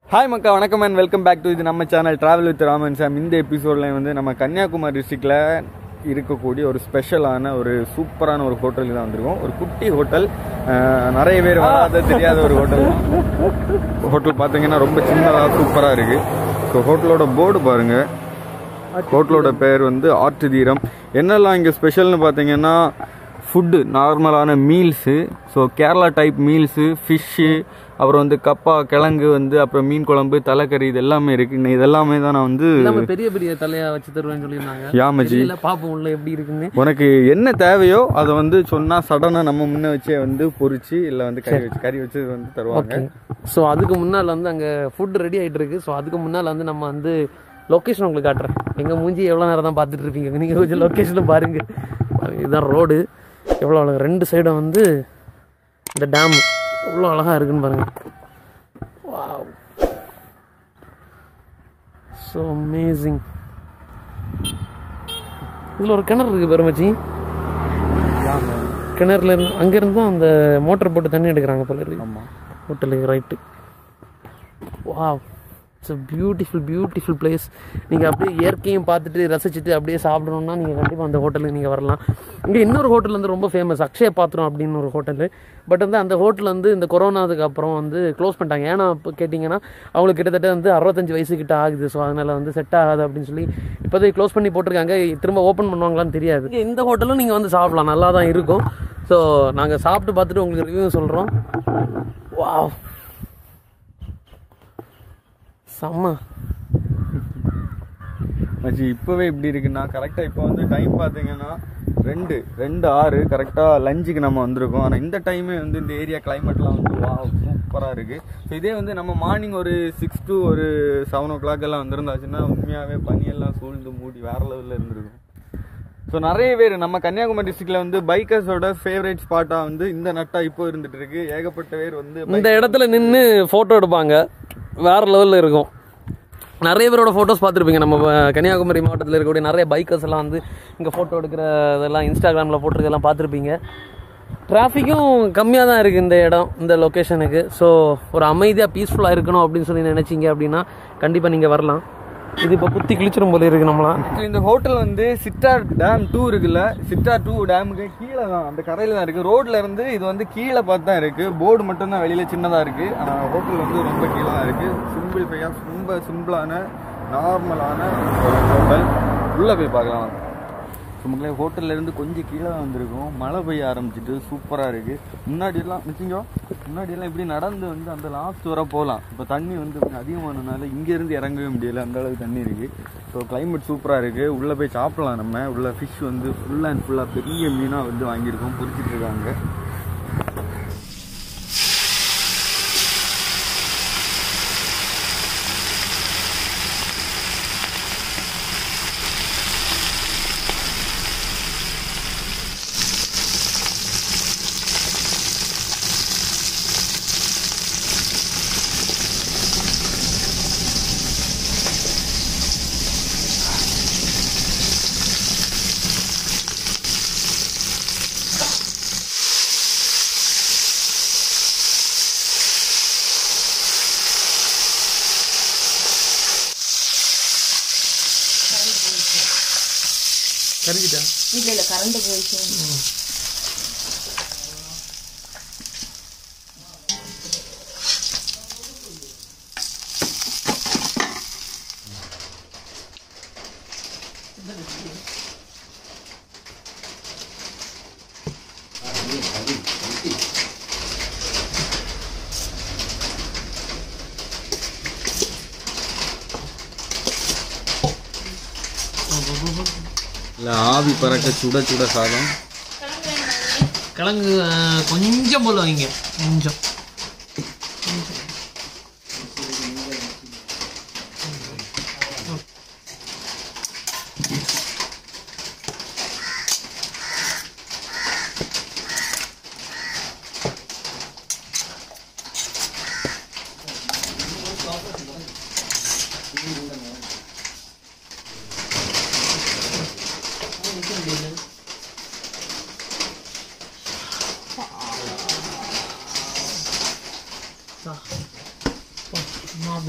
Hi மக்கா வணக்கம் and welcome back to இது நம்ம channel travel with Raman Sam இந்த எபிசோடில் வந்து நம்ம கன்னியாகுமரி டிஸ்ட்ரிக்டில் இருக்கக்கூடிய ஒரு ஸ்பெஷலான ஒரு சூப்பரான ஒரு ஹோட்டலுக்கு தான் வந்திருக்கோம் ஒரு குட்டி ஹோட்டல் அஹ், நிறைய பேர் வராத தெரியாத ஒரு ஹோட்டல் ஹோட்டல் பார்த்தீங்கன்னா ரொம்ப சின்னதாக சூப்பராக இருக்குது ஸோ ஹோட்டலோட போர்டு பாருங்கள் ஹோட்டலோட பேர் வந்து ஆர்ட் தீரம் என்னெல்லாம் இங்கே ஸ்பெஷல்னு பார்த்தீங்கன்னா ஃபுட்டு நார்மலான meals so Kerala type meals fish அப்புறம் வந்து கப்பா கிழங்கு வந்து அப்புறம் மீன் குழம்பு தலைக்கறி இது எல்லாமே இருக்கு இன்னும் இது எல்லாமே தான் நான் வந்து எல்லாமே பெரிய பெரிய தலையா வச்சு தருவேன்னு சொல்லியிருந்தாங்க யாமஜி தெரியல பாப்போம் உள்ள எப்படி இருக்குன்னு உனக்கு என்ன தேவையோ அதை வந்து சொன்னால் சடனாக நம்ம முன்ன வச்சே வந்து பொரிச்சு இல்லை வந்து கறி வச்சு கறி வச்சு வந்து தருவாங்க ஸோ அதுக்கு முன்னால் வந்து அங்கே ஃபுட் ரெடி ஆகிட்டு இருக்கு ஸோ அதுக்கு முன்னால் வந்து நம்ம வந்து லொக்கேஷன் உங்களுக்கு காட்டுறேன் எங்கள் மூஞ்சி எவ்வளோ நேரம் தான் பார்த்துட்டு இருப்பீங்க நீங்கள் கொஞ்சம் லொக்கேஷனும் பாருங்க பாருங்க, இதுதான் ரோடு எவ்வளோ அழகா ரெண்டு சைடும் வந்து இந்த டேம் எவ்வளோ அழகாக இருக்குன்னு பாருங்க வாவ் ஸோ அமேசிங் இதில் ஒரு கிணறு இருக்குது பெருமச்சி கிணறுல இருந்து அங்கேருந்து தான் அந்த மோட்டர் போட்டு தண்ணி எடுக்கிறாங்க போல இருக்கு ஆமாம் ஹோட்டலுக்கு right wow it's a beautiful beautiful place நீங்கள் அப்படியே இயற்கையும் பார்த்துட்டு ரசிச்சுட்டு அப்படியே சாப்பிடணும்னா நீங்கள் கண்டிப்பாக அந்த ஹோட்டலுக்கு நீங்கள் வரலாம் இங்கே இன்னொரு ஹோட்டல் வந்து ரொம்ப ஃபேமஸ் அக்ஷய பாத்திரம் அப்படின்னு ஒரு ஹோட்டலு பட் வந்து அந்த ஹோட்டல் வந்து இந்த கொரோனாவுக்கு அப்புறம் வந்து க்ளோஸ் பண்ணிட்டாங்க ஏன்னா இப்போ கேட்டிங்கன்னா அவங்களுக்கு கிட்டத்தட்ட வந்து அறுபத்தஞ்சு வயசு கிட்ட ஆகுது ஸோ அதனால் வந்து செட் ஆகாது அப்படின்னு சொல்லி இப்போதைக்கு க்ளோஸ் பண்ணி போட்டிருக்காங்க திரும்ப ஓப்பன் பண்ணுவாங்களான்னு தெரியாது இங்கே இந்த ஹோட்டலும் நீங்கள் வந்து சாப்பிடலாம் நல்லா தான் இருக்கும் ஸோ நாங்கள் சாப்பிட்டு பார்த்துட்டு உங்களுக்கு ரிவ்யூ சொல்கிறோம் வாவ் செம்ம மச்சி இப்போவே இப்படி இருக்குன்னா கரெக்டாக இப்போ வந்து டைம் பார்த்தீங்கன்னா ரெண்டு ரெண்டு ஆறு கரெக்டாக லஞ்சுக்கு நம்ம வந்திருக்கோம் ஆனால் இந்த டைமே வந்து இந்த ஏரியா கிளைமேட்லாம் வந்து வா சூப்பராக இருக்குது ஸோ இதே வந்து நம்ம மார்னிங் ஒரு சிக்ஸ் to ஒரு செவன் ஓ கிளாக் எல்லாம் வந்திருந்தாச்சுன்னா உண்மையாகவே பனியெல்லாம் சூழ்ந்து மூடி வேற லெவலில் இருந்திருக்கும் ஸோ நிறைய பேர் நம்ம கன்னியாகுமரி டிஸ்ட்ரிக்ட்ல வந்து பைக்கர்ஸோட ஃபேவரட் ஸ்பாட்டாக வந்து இந்த நட்டா இப்போ இருந்துட்டு இருக்கு ஏகப்பட்ட பேர் வந்து இந்த இடத்துல நின்று ஃபோட்டோ எடுப்பாங்க வேற லெவலில் இருக்கும் நிறைய பேரோட ஃபோட்டோஸ் பார்த்துருப்பீங்க நம்ம அஹ், கன்னியாகுமரி மாவட்டத்தில் இருக்கக்கூடிய நிறைய பைக்கர்ஸ் எல்லாம் வந்து இங்கே ஃபோட்டோ எடுக்கிற இதெல்லாம் இன்ஸ்டாகிராமில் போட்டிருக்கெல்லாம் பார்த்துருப்பீங்க டிராஃபிக்கும் கம்மியாக தான் இருக்குது இந்த இடம் இந்த லொக்கேஷனுக்கு ஸோ ஒரு அமைதியாக பீஸ்ஃபுல்லாக இருக்கணும் அப்படின்னு சொல்லி நினச்சிங்க அப்படின்னா கண்டிப்பாக நீங்கள் வரலாம் இது இப்போ குத்தி கிழிச்சிரும் போல இருக்கு நம்மளாம் Actually இந்த ஹோட்டல் வந்து சிட்டார் டேம் டூ இருக்குல்ல சிட்டார் டூ டேமுக்கு கீழே தான் அந்த கரையில தான் இருக்கு ரோட்ல இருந்து இது வந்து கீழே பார்த்து தான் இருக்கு போர்டு மட்டும் தான் வெளியில சின்னதா இருக்கு ஆனா ஹோட்டல் வந்து ரொம்ப கீழே தான் இருக்கு சிம்பிள் பையா ரொம்ப சிம்பிளான நார்மலான ஒரு ஹோட்டல் உள்ள போய் பார்க்கலாம் நமக்கு ஹோட்டல்ல இருந்து கொஞ்சம் கீழே தான் வந்திருக்கும் மழை பெய்ய ஆரம்பிச்சிட்டு சூப்பரா இருக்கு முன்னாடி எல்லாம் நிச்சயங்க முன்னாடி எல்லாம் இப்படி நடந்து வந்து அந்த லாஸ்ட் வர போகலாம் இப்போ தண்ணி வந்து கொஞ்சம் அதிகமானதுனால இங்க இருந்து இறங்கவே முடியல அந்த அளவுக்கு தண்ணி இருக்கு ஸோ கிளைமேட் சூப்பரா இருக்கு உள்ள போய் சாப்பிடலாம் நம்ம உள்ள ஃபிஷ் வந்து ஃபுல் அண்ட் ஃபுல்லா பெரிய மீனா வந்து வாங்கியிருக்கோம் பொரிச்சிட்டு இருக்காங்க கருகிட்டா இல்ல இல்ல கரண்ட் போயிடுச்சு இல்லை ஆவி பறக்க சுட சுட சாதம் கிழங்கு அஹ், கொஞ்சம் போல வைங்க கொஞ்சம்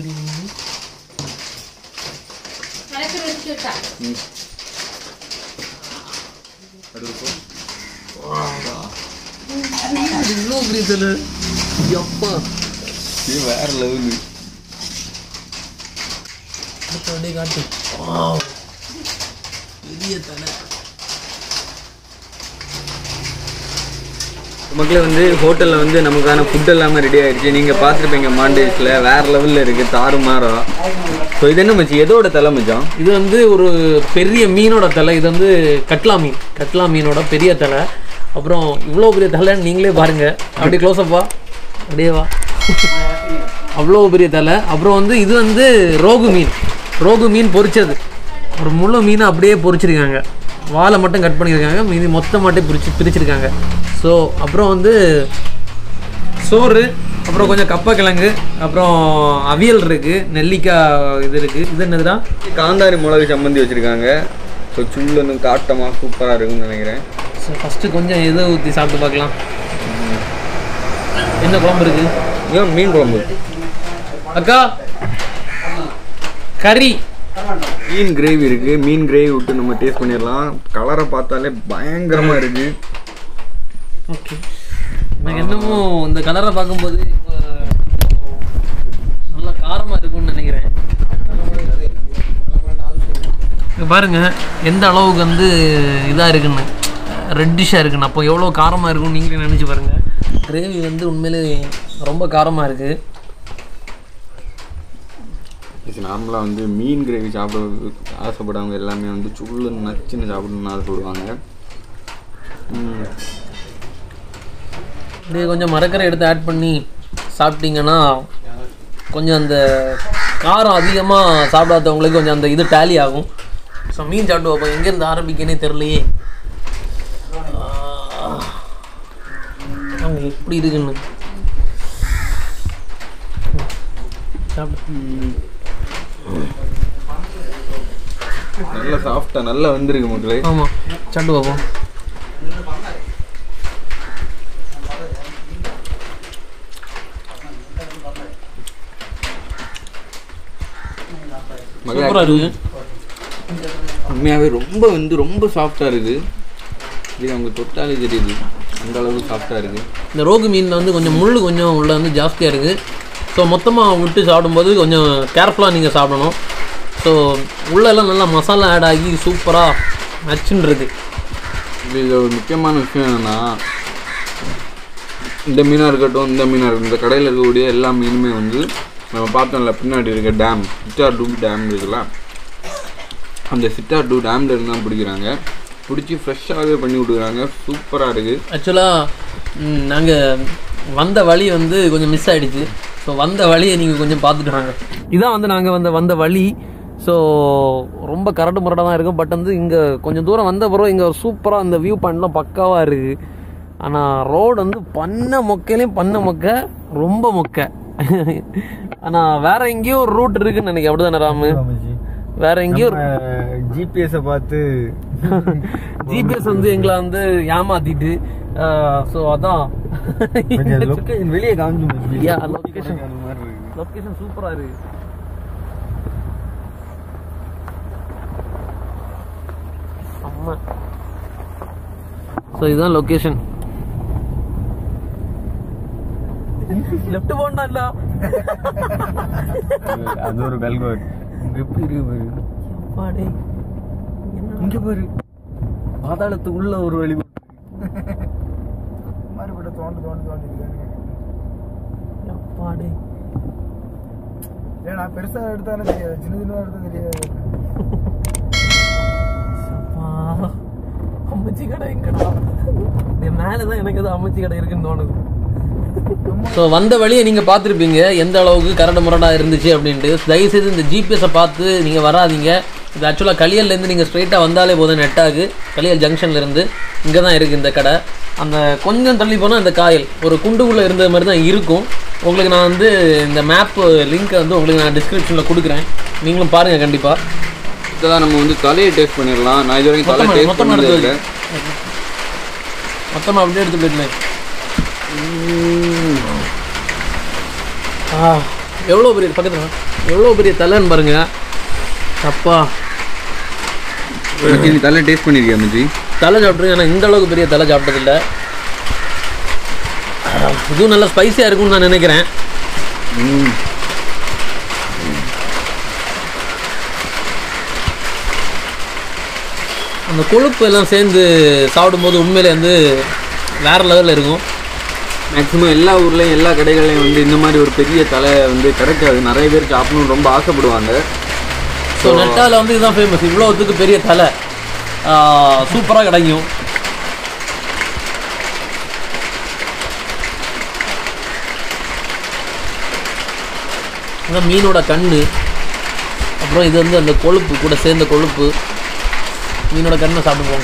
பிரியாணி அது இவ்வளோ பெரிய தலை எப்பா இது வேற லெவலு அடுத்த அப்படியே காட்டு Wow. பெரிய தலை மக்களே வந்து ஹோட்டலில் வந்து நமக்கான ஃபுட் எல்லாமே ரெடி ஆயிடுச்சு நீங்கள் பார்த்துருப்பீங்க மாண்டேஸில் வேற லெவலில் இருக்குது தாறுமாறா ஸோ இது என்ன மச்சி எதோட தலை மச்சான் இது வந்து ஒரு பெரிய மீனோட தலை இது வந்து கட்லா மீன் கட்லா மீனோட பெரிய தலை அப்புறம் இவ்வளோ பெரிய தலைன்னு நீங்களே பாருங்க அப்படியே க்ளோஸ்அப்பா அப்படியே வா அவ்வளோ பெரிய தலை அப்புறம் வந்து இது வந்து ரோகு மீன் ரோகு மீன் பொரிச்சது ஒரு முழு மீனை அப்படியே பொரிச்சிருக்காங்க வாலை மட்டும் கட் பண்ணியிருக்காங்க மீதி மொத்தமாட்டே பிரிச்சு பிரிச்சிருக்காங்க ஸோ அப்புறம் வந்து சோறு அப்புறம் கொஞ்சம் கப்பக்கிழங்கு அப்புறம் அவியல் இருக்கு நெல்லிக்காய் இது இருக்கு இது என்னதுடா காந்தாரி மிளகு சம்மந்தி வச்சுருக்காங்க ஸோ சுள்ளுன்னு காட்டமாக சூப்பராக இருக்கும்னு நினைக்கிறேன் ஸோ ஃபஸ்ட்டு கொஞ்சம் இதை ஊற்றி சாப்பிட்டு பார்க்கலாம் என்ன குழம்பு இருக்கு ஏன் மீன் குழம்பு அக்கா கறி மீன் கிரேவி இருக்குது மீன் கிரேவி விட்டு நம்ம டேஸ்ட் பண்ணிடலாம் கலரை பார்த்தாலே பயங்கரமாக இருக்குது ஓகே எனக்கு என்னமோ இந்த கலரை பார்க்கும்போது இப்போ நல்லா காரமாக இருக்கும்னு நினைக்கிறேன் இங்க பாருங்க எந்த அளவுக்கு வந்து இதாக இருக்குன்னு ரெட்டிஷாக இருக்குன்னு அப்போ எவ்வளோ காரமாக இருக்கும்னு நீங்களே நினச்சி பாருங்க கிரேவி வந்து உண்மையிலே ரொம்ப காரமாக இருக்குது இது நார்மலாக வந்து மீன் கிரேவி சாப்பிட ஆசைப்படுறவங்க எல்லாமே வந்து சுள்ளுன்னு நச்சுன்னு சாப்பிடணும்னு ஆசைப்படுவாங்க ம். அப்படியே கொஞ்சம் மரக்கரை எடுத்து ஆட் பண்ணி சாப்பிட்டீங்கன்னா கொஞ்சம் அந்த காரம் அதிகமாக சாப்பிடாதவங்களுக்கு கொஞ்சம் அந்த இது டேலி ஆகும் ஸோ மீன் சாப்பிட்டு வைப்போம் எங்கேருந்து ஆரம்பிக்கனே தெரியலையே ஆஹ். அவங்க எப்படி இருக்குன்னு சாப்பிடு நல்லா சாஃப்டாக நல்லா வந்திருக்கு மக்களே ஆமாம் சாப்பிட்டு பார்ப்போம் மக்களே சூப்பராக இருக்கு உண்மையாகவே ரொம்ப வந்து ரொம்ப சாஃப்டாக இருக்குது இது அவங்க தொட்டாலே தெரியுது அந்த அளவுக்கு சாஃப்டாக இருக்குது இந்த ரோகு மீனில் வந்து கொஞ்சம் முள் கொஞ்சம் உள்ள வந்து ஜாஸ்தியாக இருக்குது ஸோ மொத்தமாக விட்டு சாப்பிடும்போது கொஞ்சம் கேர்ஃபுல்லாக நீங்கள் சாப்பிடணும் ஸோ உள்ளெல்லாம் நல்லா மசாலா ஆட் ஆகி சூப்பராக நச்சுன்னு இருக்கு இதில் ஒரு முக்கியமான விஷயம் என்னென்னா இந்த மீனாக இருக்கட்டும் இந்த மீனாக இருக்கட்டும் இந்த கடையில் இருக்கக்கூடிய எல்லா மீனுமே வந்து நம்ம பார்த்தோம்ல பின்னாடி இருக்க டேம் சிட்டார் டூ டேம் இருக்குல்ல அந்த சிட்டார் டூ டேம்ல இருந்து தான் பிடிக்கிறாங்க பிடிச்சி ஃப்ரெஷ்ஷாகவே பண்ணி விட்டுக்கிறாங்க சூப்பராக இருக்குது ஆக்சுவலாக நாங்கள் வந்த வழி வந்து கொஞ்சம் மிஸ் ஆயிடுச்சு ஸோ வந்த வழியை நீங்கள் கொஞ்சம் பார்த்துட்டு வாங்க இதான் வந்து நாங்கள் வந்த வந்த வழி ஸோ ரொம்ப கரடு முரடாக தான் இருக்கும் பட் வந்து இங்கே கொஞ்சம் தூரம் வந்த பிறகு இங்கே சூப்பராக அந்த வியூ பாயிண்ட்லாம் பக்காவாக இருக்குது ஆனால் ரோடு வந்து பண்ண மொக்கையிலையும் பண்ண மொக்கை ரொம்ப மொக்கை ஆனால் வேற எங்கேயோ ஒரு ரூட் இருக்குன்னு நினைக்கிறேன் அப்படிதானே ராமு வேற எங்கேயோ ஜிபிஎஸை பார்த்து ஜிபிஎஸ் வந்து எங்களை வந்து ஏமாத்திட்டு ஸோ அதான் வெளியே காமிச்சு Yeah, location. லொக்கேஷன் சூப்பரா இருக்கு செம்ம ஸோ இதுதான் லொக்கேஷன் லெஃப்ட் போண்டா இல்ல அது ஒரு கல்கோட் இங்க எப்படி இருக்கு பாரு அப்பாடே இங்க பாரு பாதாளத்துக்கு உள்ள ஒரு வழி மறுபடியும் தோண்டு தோண்டு தோண்டி இருக்காங்க அப்பாடே ஏன் நான் பெருசா எடுத்தானே தெரியாது சின்ன சின்னதா எடுத்தா தெரியாது அப்பா அம்மச்சி கடை எங்கடா என் மேலதான் எனக்கு ஏதோ அம்மச்சி கடை இருக்குன்னு தோணுது ஸோ வந்த வழியை நீங்கள் பார்த்துருப்பீங்க எந்த அளவுக்கு கரடு முரடாக இருந்துச்சு அப்படின்ட்டு தயவுசெய்து இந்த ஜிபிஎஸை பார்த்து நீங்கள் வராதீங்க இது ஆக்சுவலாக களியல்லேருந்து நீங்கள் ஸ்ட்ரைட்டாக வந்தாலே போதும் நெட்டாகு களியல் ஜங்ஷன்லேருந்து இங்கே தான் இருக்குது இந்த கடை அந்த கொஞ்சம் தள்ளி போனால் இந்த காயல் ஒரு குண்டுக்குள்ளே இருந்த மாதிரி தான் இருக்கும் உங்களுக்கு நான் வந்து இந்த மேப் லிங்க்கை வந்து உங்களுக்கு நான் டிஸ்கிரிப்ஷனில் கொடுக்குறேன் நீங்களும் பாருங்கள் கண்டிப்பாக இப்போதான் நம்ம வந்து தலையை டேஸ்ட் பண்ணிடலாம் நான் இது வரைக்கும் தலை மொத்தமா டேஸ்ட் மொத்தமா பண்ணதே எடுத்து இல்லை மொத்தமாக அப்படியே எடுத்து போயிடலாம் ஆ எவ்வளோ பெரிய பக்கத்தில் எவ்வளோ பெரிய தலைன்னு பாருங்க அப்பா நீ தலை டேஸ்ட் பண்ணிருக்கியா மச்சி தலை சாப்பிட்ருக்கேன் ஆனால் இந்த அளவுக்கு பெரிய தலை சாப்பிட்டதில்ல இதுவும் நல்லா ஸ்பைசியாக இருக்கும்னு நான் நினைக்கிறேன் ம் அந்த கொழுப்பு எல்லாம் சேர்ந்து சாப்பிடும்போது உண்மையிலே வந்து வேறு லெவலில் இருக்கும் மேக்ஸிமம் எல்லா ஊர்லேயும் எல்லா கடைகள்லையும் வந்து இந்த மாதிரி ஒரு பெரிய தலை வந்து கிடைக்காது நிறைய பேர் சாப்பிடணும்னு ரொம்ப ஆசைப்படுவாங்க ஸோ நெட்டாவில் வந்து இதுதான் ஃபேமஸ் இவ்வளோத்துக்கு பெரிய தலை சூப்பராக கிடைக்கும் அதான் மீனோட கண்ணு அப்புறம் இது வந்து அந்த கொழுப்பு கூட சேர்ந்த கொழுப்பு மீனோட கண்ணை சாப்பிடுவோம்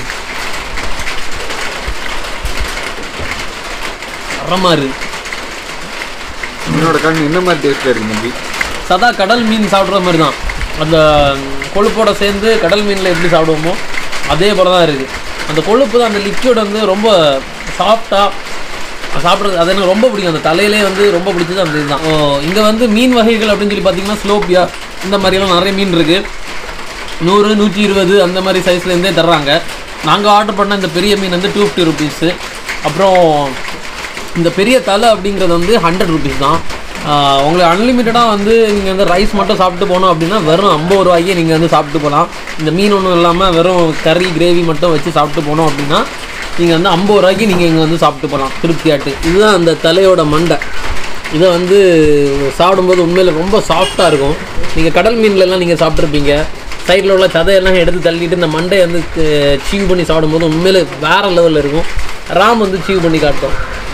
அறமா இருக்கு என்னோட கண் என்ன மாதிரி டேஸ்ட்டில் இருக்கு மச்சி சதா கடல் மீன் சாப்பிட்ற மாதிரி தான் அந்த கொழுப்போட சேர்ந்து கடல் மீனில் எப்படி சாப்பிடுவோமோ அதே போல தான் இருக்குது அந்த கொழுப்பு தான் அந்த லிக்யூட் வந்து ரொம்ப சாஃப்டாக சாப்பிட்றது அது எனக்கு ரொம்ப பிடிக்கும் அந்த தலையிலே வந்து ரொம்ப பிடிச்சது அந்த இதுதான் ஓ இங்கே வந்து மீன் வகைகள் அப்படின்னு சொல்லி பார்த்தீங்கன்னா ஸ்லோப்பியா இந்த மாதிரியெல்லாம் நிறைய மீன் இருக்குது நூறு நூற்றி இருபது அந்த மாதிரி சைஸ்லேருந்தே தர்றாங்க நாங்கள் ஆர்டர் பண்ண இந்த பெரிய மீன் வந்து டூ ஃபிஃப்டி ருபீஸு அப்புறம் இந்த பெரிய தலை அப்படிங்கிறது வந்து ஹண்ட்ரட் ருபீஸ் தான் ஆஹ் உங்களுக்கு அன்லிமிட்டடாக வந்து நீங்கள் வந்து ரைஸ் மட்டும் சாப்பிட்டு போனோம் அப்படின்னா வெறும் ஐம்பது ரூபாய்க்கே நீங்கள் வந்து சாப்பிட்டு போகலாம் இந்த மீன் ஒன்றும் இல்லாமல் வெறும் கறி கிரேவி மட்டும் வச்சு சாப்பிட்டு போனோம் அப்படின்னா நீங்கள் வந்து ஐம்பது ரூபாய்க்கு நீங்கள் இங்கே வந்து சாப்பிட்டு போகலாம் திருப்தியாட்டு இதுதான் அந்த தலையோட மண்டை இதை வந்து சாப்பிடும்போது உண்மையில் ரொம்ப சாஃப்டாக இருக்கும் நீங்கள் கடல் மீன்லலாம் நீங்கள் சாப்பிட்ருப்பீங்க சைடில் உள்ள சதையெல்லாம் எடுத்து தள்ளிட்டு இந்த மண்டையை வந்து சீவ் பண்ணி சாப்பிடும்போது உண்மையில வேறு லெவலில் இருக்கும் ராம் வந்து சீவ் பண்ணி காட்டும்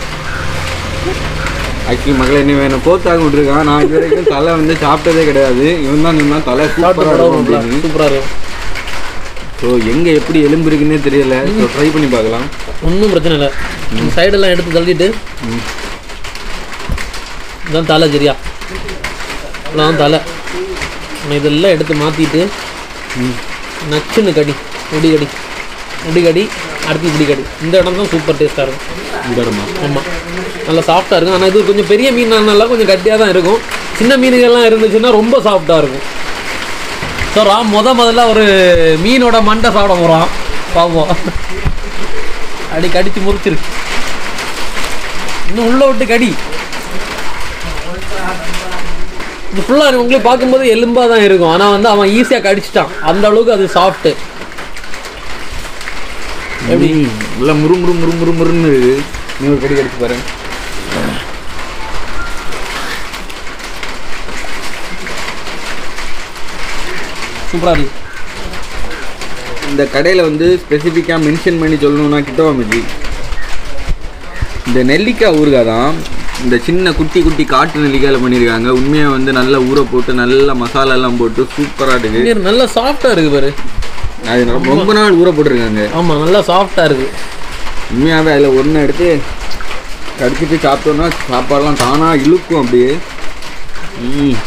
ஆக்சுவலி மகளே நீ வேணும் கோத்தாக விட்டுருக்கான் நான் இது வரைக்கும் தலை வந்து சாப்பிட்டதே கிடையாது இவன் தான் நின்னா தலை சாப்பிட்டு சூப்பராக இருக்கும் படம் அப்படின்னு சூப்பராக இருக்கும் ஸோ எங்கே எப்படி எலும்பு இருக்குன்னே தெரியல ஸோ ட்ரை பண்ணி பார்க்கலாம் ஒன்றும் பிரச்சனை இல்லை சைடெல்லாம் எடுத்து தள்ளிட்டு இதான் தலை சரியா இதான் தலை நான் இதெல்லாம் எடுத்து மாற்றிட்டு நச்சுன்னு கடி முடி கடி முடி கடி அடுத்து இப்படி கடி இந்த இடம் தான் சூப்பர் டேஸ்ட்டாக இருக்கும் விடருமா ஆமாம் நல்லா சாஃப்டாக இருக்கும் ஆனால் இது கொஞ்சம் பெரிய மீனானால கொஞ்சம் கட்டியாக தான் இருக்கும் சின்ன மீனுகள்லாம் இருந்துச்சுன்னா ரொம்ப சாஃப்டாக இருக்கும் ஸோ ராம் முத முதல்ல ஒரு மீனோட மண்டை சாப்பிட போகிறான் பாப்போம் அடி கடிச்சு முறிச்சிரு இன்னும் உள்ள விட்டு கடி இது ஃபுல்லாக உங்களே பார்க்கும்போது எலும்பாக தான் இருக்கும் ஆனால் வந்து அவன் ஈஸியாக கடிச்சிட்டான் அந்த அளவுக்கு அது சாஃப்ட்டு எப்படி நல்லா முறு முறு முறு முறு முறுன்னு இருக்கு நீ ஒரு கடி எடுத்து பாரு சூப்பராக இருக்கு இந்த கடையில் வந்து ஸ்பெசிஃபிக்காக மென்ஷன் பண்ணி சொல்லணும்னா கிட்டவா மிஜி இந்த நெல்லிக்காய் ஊறுகாய் தான் இந்த சின்ன குட்டி குட்டி காட்டு நெல்லிக்காயில் பண்ணியிருக்காங்க உண்மையாக வந்து நல்லா ஊற போட்டு நல்லா மசாலா எல்லாம் போட்டு சூப்பராக இருக்கு இங்க நல்லா சாஃப்டாக இருக்கு பாரு அது ரொம்ப- ரொம்ப நாள் ஊற போட்டிருக்காங்க ஆமாம் நல்லா சாஃப்டாக இருக்கு உண்மையாகவே அதில் ஒன்று எடுத்து கடிச்சிட்டு சாப்பிட்டோன்னா சாப்பாடெல்லாம் தானாக இழுக்கும் அப்படியே ம்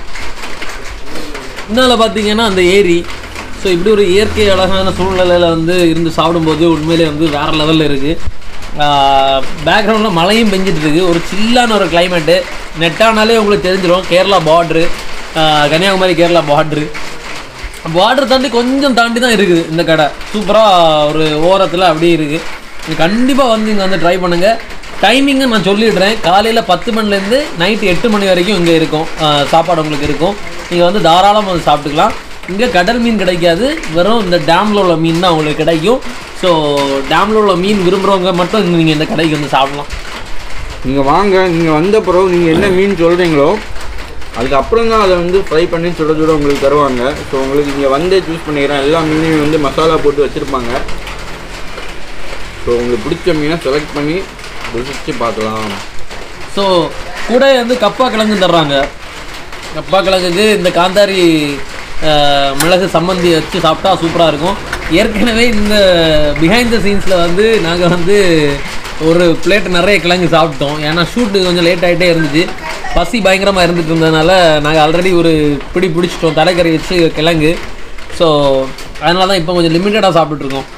முன்னால் பார்த்தீங்கன்னா அந்த ஏரி ஸோ இப்படி ஒரு இயற்கை அழகான சூழ்நிலையில் வந்து இருந்து சாப்பிடும்போது உண்மையிலே வந்து வேறு லெவலில் இருக்குது பேக்ரவுண்டில் மழையும் பெஞ்சிட்டு இருக்கு ஒரு சில்லான ஒரு கிளைமேட்டு நெட்டானாலே உங்களுக்கு தெரிஞ்சிடும் Kerala border Kanyakumari Kerala border border தாண்டி கொஞ்சம் தாண்டி தான் இருக்குது இந்த கடை சூப்பராக ஒரு ஓரத்தில் அப்படியே இருக்குது கண்டிப்பாக வந்து இங்கே வந்து ட்ரை பண்ணுங்கள் டைமிங்கை நான் சொல்லிடுறேன் காலையில் பத்து மணிலேருந்து நைட்டு எட்டு மணி வரைக்கும் இங்கே இருக்கும் ஆஹ் சாப்பாடு உங்களுக்கு இருக்கும் நீங்கள் வந்து தாராளமாக வந்து சாப்பிட்டுக்கலாம் இங்கே கடல் மீன் கிடைக்காது வெறும் இந்த டேமில் உள்ள மீன் தான் உங்களுக்கு கிடைக்கும் ஸோ டேமில் உள்ள மீன் விரும்புகிறவங்க மட்டும் இங்கே நீங்கள் இந்த கடைக்கு வந்து சாப்பிடலாம் நீங்கள் வாங்க நீங்கள் வந்த பிறகு நீங்கள் என்ன மீன் சொல்கிறீங்களோ அதுக்கப்புறம் தான் அதை வந்து ஃப்ரை பண்ணி சுட சுட உங்களுக்கு தருவாங்க ஸோ உங்களுக்கு இங்கே வந்தே சூஸ் பண்ணிக்கிறேன் எல்லா மீனையும் வந்து மசாலா போட்டு வச்சுருப்பாங்க ஸோ உங்களுக்கு பிடிச்ச மீனை செலக்ட் பண்ணி ருசிச்சு பார்க்கலாம் ஸோ கூட வந்து கப்பா கிழங்கு தர்றாங்க கப்பா கிழங்குக்கு இந்த காந்தாரி அஹ், மிளகு சம்மந்தி வச்சு சாப்பிட்டா சூப்பராக இருக்கும் ஏற்கனவே இந்த பிஹைண்ட் த சீன்ஸில் வந்து நாங்கள் வந்து ஒரு பிளேட் நிறைய கிழங்கு சாப்பிட்டோம் ஏன்னா ஷூட்டு கொஞ்சம் லேட் ஆகிட்டே இருந்துச்சு பசி பயங்கரமாக இருந்துட்டு இருந்ததுனால நாங்கள் ஆல்ரெடி ஒரு பிடி பிடிச்சிட்டோம் தலைக்கறி வச்சு கிழங்கு ஸோ அதனால தான் இப்போ கொஞ்சம் லிமிட்டடாக சாப்பிட்டுட்ருக்கோம்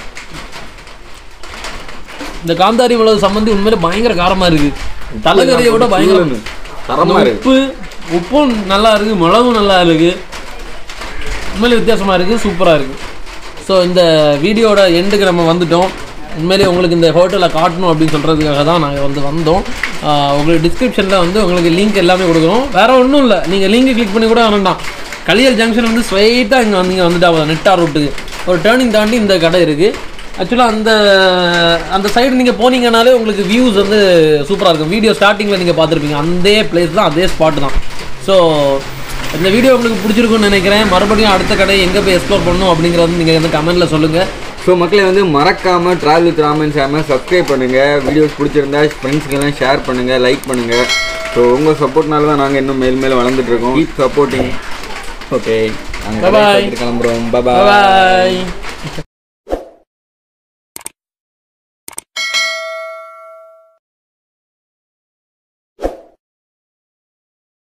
இந்த காந்தாரி மிளகு சம்மந்தி உண்மையிலே பயங்கர காரமாக இருக்குது தலைக்கறியை விட பயங்கர தரமாக அந்த இருக்கு உப்பு உப்பும் நல்லா இருக்குது மிளகும் நல்லா இருக்குது உண்மையிலே வித்தியாசமாக இருக்குது சூப்பராக இருக்குது ஸோ இந்த வீடியோட எண்டுக்கு நம்ம வந்துட்டோம் உண்மையிலேயே உங்களுக்கு இந்த ஹோட்டலை காட்டணும் அப்படின்னு சொல்கிறதுக்காக தான் நாங்கள் வந்து வந்தோம் ஆஹ் உங்களுக்கு டிஸ்கிரிப்ஷனில் வந்து உங்களுக்கு லிங்க் எல்லாமே கொடுக்குறோம் வேறு ஒன்றும் இல்லை நீங்கள் லிங்க் கிளிக் பண்ணி கூட வேண்டாம் கலியல் ஜங்ஷன் வந்து ஸ்ட்ரைட்டாக இங்கே வந்து இங்கே வந்துட்டா போதும் நெட்டா ரூட்டுக்கு ஒரு டேர்னிங் தாண்டி இந்த கடை இருக்குது ஆக்சுவலாக அந்த அந்த சைடு நீங்கள் போனீங்கனாலே உங்களுக்கு வியூஸ் வந்து சூப்பராக இருக்கும் வீடியோ ஸ்டார்டிங்கில் நீங்கள் பார்த்துருப்பீங்க அந்த பிளேஸ் தான் அதே ஸ்பாட் தான் ஸோ இந்த வீடியோ உங்களுக்கு பிடிச்சிருக்கும்னு நினைக்கிறேன் மறுபடியும் அடுத்த கடை எங்கே போய் எக்ஸ்ப்ளோர் பண்ணணும் அப்படிங்கிறது நீங்கள் வந்து கமெண்ட்டில் சொல்லுங்கள் ஸோ மக்களை வந்து மறக்காமல் travel with Raman channel subscribe பண்ணுங்கள் வீடியோஸ் பிடிச்சிருந்தா ஃப்ரெண்ட்ஸ்க்கெல்லாம் ஷேர் பண்ணுங்கள் லைக் பண்ணுங்கள் ஸோ உங்கள் சப்போர்ட்னால தான் நாங்கள் இன்னும் மேல் மேலே வளர்ந்துட்டு இருக்கோம் keep supporting okay Bye bye. நாங்கள் கிளம்புறோம் பாய் பாய்